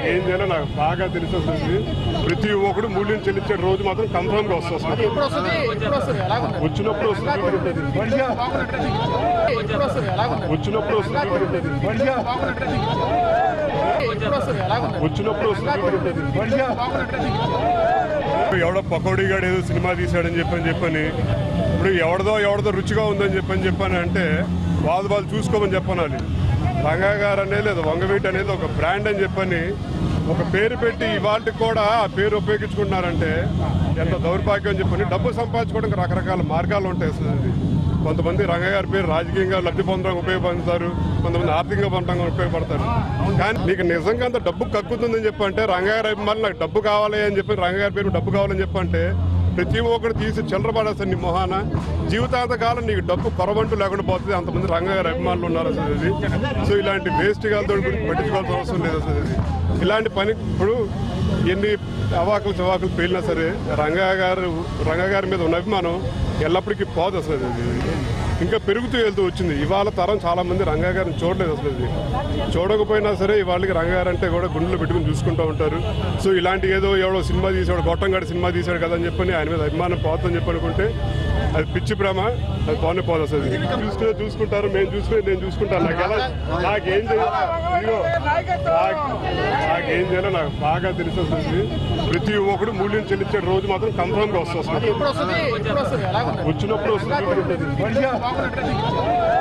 నాకేం చేయాలో నాకు బాగా తెలిసి వస్తుంది ప్రతి ఒక్కడు మూల్యం చెల్లించే రోజు మాత్రం కన్ఫర్మ్ గా వస్తుంది ఎప్పుడు వస్తుంది ఎప్పుడు వస్తుంది ఎలా ఉంది వచ్చినప్పుడు వస్తుంది ఎప్పుడు వస్తుంది ఎలా ఉంది వచ్చినప్పుడు వస్తుంది ఎప్పుడు వస్తుంది ఎలా ఉంది వచ్చినప్పుడు వస్తుంది ఎవడో పకోడీగాడు ఏదో సినిమా తీశాడని చెప్పని చెప్పని ఇప్పుడు ఎవడదో ఎవడదో రుచిగా ఉందని చెప్పని చెప్పని అంటే వాళ్ళు వాళ్ళు చూసుకోమని చెప్పనాలి రంగా గారు అనేది లేదా వంగవీటి అనేది ఒక బ్రాండ్ అని చెప్పని ఒక పేరు పెట్టి ఇవాళకి కూడా ఆ పేరు ఉపయోగించుకుంటున్నారంటే ఎంత దౌర్భాగ్యం అని చెప్పని డబ్బు సంపాదించుకోవడానికి రకరకాల మార్గాలు ఉంటాయి అసలు అది. కొంతమంది రంగ గారి పేరు రాజకీయంగా లబ్ధి పొందడానికి ఉపయోగపడతారు కొంతమంది ఆర్థికంగా పొందడానికి ఉపయోగపడతారు కానీ నీకు నిజంగా అంత డబ్బు కక్కుతుందని చెప్పంటే రంగగారి అభిమానులు నాకు డబ్బు కావాలి అని చెప్పి రంగగారి పేరు డబ్బు కావాలని చెప్పంటే ప్రతి ఒక్కరు తీసి చిల్లరపడేస్తారు నీ మొహాన జీవితాంత కాలం నీకు డబ్బు కొరవంటూ లేకుండా పోతుంది అంతమంది రంగగారి అభిమానులు ఉన్నారు అసలు ఇది సో ఇలాంటి వేస్ట్ గాలతో గురించి పట్టించుకోవాల్సిన అవసరం లేదు అసలు ఇది ఇలాంటి పని ఇప్పుడు ఎన్ని అవాకులు చవాకులు పేలినా సరే రంగా గారు రంగా గారి మీద ఉన్న అభిమానం ఎల్లప్పటికీ పోదు అసలు ఇది ఇంకా పెరుగుతూ వెళ్తూ వచ్చింది ఇవాళ తరం చాలా మంది రంగా గారిని చూడలేదు అసలు ఇది చూడకపోయినా సరే ఇవాళకి రంగా గారు అంటే కూడా గుండెలు పెట్టుకుని చూసుకుంటూ ఉంటారు సో ఇలాంటి ఏదో ఎవడో సినిమా తీసాడు గొట్టంగాడి సినిమా తీశాడు కదా అని చెప్పని ఆయన మీద అభిమానం పోతుందని చెప్పి అనుకుంటే అది పిచ్చి ప్రేమ అది పోనే పోదు అసలు ఇది. చూసుకునే చూసుకుంటారు మేము చూసుకునే నేను చూసుకుంటాను నాకు ఎలా నాకేం చేయాలి ఇదిగో, నాకు- నాకేం చేయాలో నాకు బాగా తెలిసి వస్తుంది ప్రతి ఒక్కడు మూల్యం చెల్లించే రోజు మాత్రం కన్ఫర్మ్ గా వస్తుంది ఎప్పుడు వస్తుంది ఎప్పుడు వస్తుంది ఎలా ఉంది వచ్చినప్పుడు వస్తుంది